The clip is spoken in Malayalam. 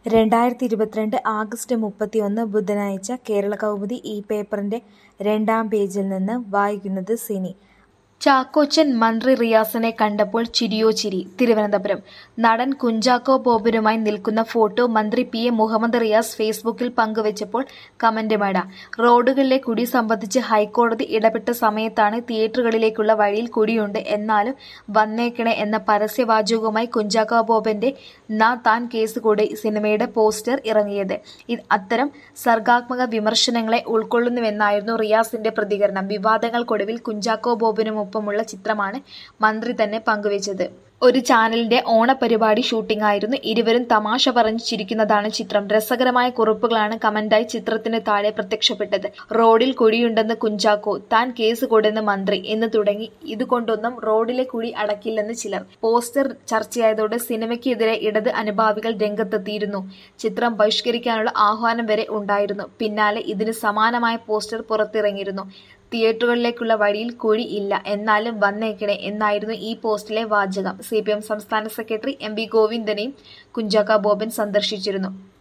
രണ്ടായിരത്തി ഇരുപത്തിരണ്ട് ആഗസ്റ്റ് മുപ്പത്തിയൊന്ന് ബുധനാഴ്ച കേരളകൗമുദി ഈ പേപ്പറിന്റെ രണ്ടാം പേജിൽ നിന്ന് വായിക്കുന്നത് സിനി ചാക്കോച്ചൻ മന്ത്രി റിയാസിനെ കണ്ടപ്പോൾ ചിരിയോ ചിരി തിരുവനന്തപുരം നടൻ കുഞ്ചാക്കോ ബോബനുമായി നിൽക്കുന്ന ഫോട്ടോ മന്ത്രി പി എ മുഹമ്മദ് റിയാസ് ഫേസ്ബുക്കിൽ പങ്കുവച്ചപ്പോൾ കമന്റ് മഴ റോഡുകളിലെ കുടി സംബന്ധിച്ച് ഹൈക്കോടതി ഇടപെട്ട സമയത്താണ് തിയേറ്ററുകളിലേക്കുള്ള വഴിയിൽ കുടിയുണ്ട് എന്നാലും വന്നേക്കണേ എന്ന പരസ്യവാചകവുമായി കുഞ്ചാക്കോ ബോബന്റെ നാ താൻ കേസ് കൂടി സിനിമയുടെ പോസ്റ്റർ ഇറങ്ങിയത് ഇത് അത്തരം സർഗാത്മക വിമർശനങ്ങളെ ഉൾക്കൊള്ളുന്നുവെന്നായിരുന്നു റിയാസിന്റെ പ്രതികരണം വിവാദങ്ങൾക്കൊടുവിൽ കുഞ്ചാക്കോ ബോബനുമൊപ്പമുള്ള ചിത്രമാണ് മന്ത്രി തന്നെ പങ്കുവച്ചത് ഒരു ചാനലിന്റെ ഓണപരിപാടി ഷൂട്ടിംഗ് ആയിരുന്നു ഇരുവരും തമാശ പറഞ്ഞു ചിരിക്കുന്നതാണ് ചിത്രം രസകരമായ കുറിപ്പുകളാണ് കമന്റായി ചിത്രത്തിന് താഴെ പ്രത്യക്ഷപ്പെട്ടത് റോഡിൽ കുഴിയുണ്ടെന്ന് കുഞ്ചാക്കോ താൻ കേസ് കൊടുന്ന് മന്ത്രി എന്ന് തുടങ്ങി ഇതുകൊണ്ടൊന്നും റോഡിലെ കുഴി അടക്കില്ലെന്ന് ചിലർ പോസ്റ്റർ ചർച്ചയായതോടെ സിനിമയ്ക്കെതിരെ ഇടത് അനുഭാവികൾ രംഗത്തെത്തിയിരുന്നു ചിത്രം ബഹിഷ്കരിക്കാനുള്ള ആഹ്വാനം വരെ ഉണ്ടായിരുന്നു പിന്നാലെ ഇതിന് സമാനമായ പോസ്റ്റർ പുറത്തിറങ്ങിയിരുന്നു തിയേറ്ററുകളിലേക്കുള്ള വഴിയിൽ കുഴി ഇല്ല എന്നാലും വന്നേക്കണേ എന്നായിരുന്നു ഈ പോസ്റ്റിലെ വാചകം സി സംസ്ഥാന സെക്രട്ടറി എം വി ഗോവിന്ദനെയും കുഞ്ചാക്ക ബോബൻ സന്ദർശിച്ചിരുന്നു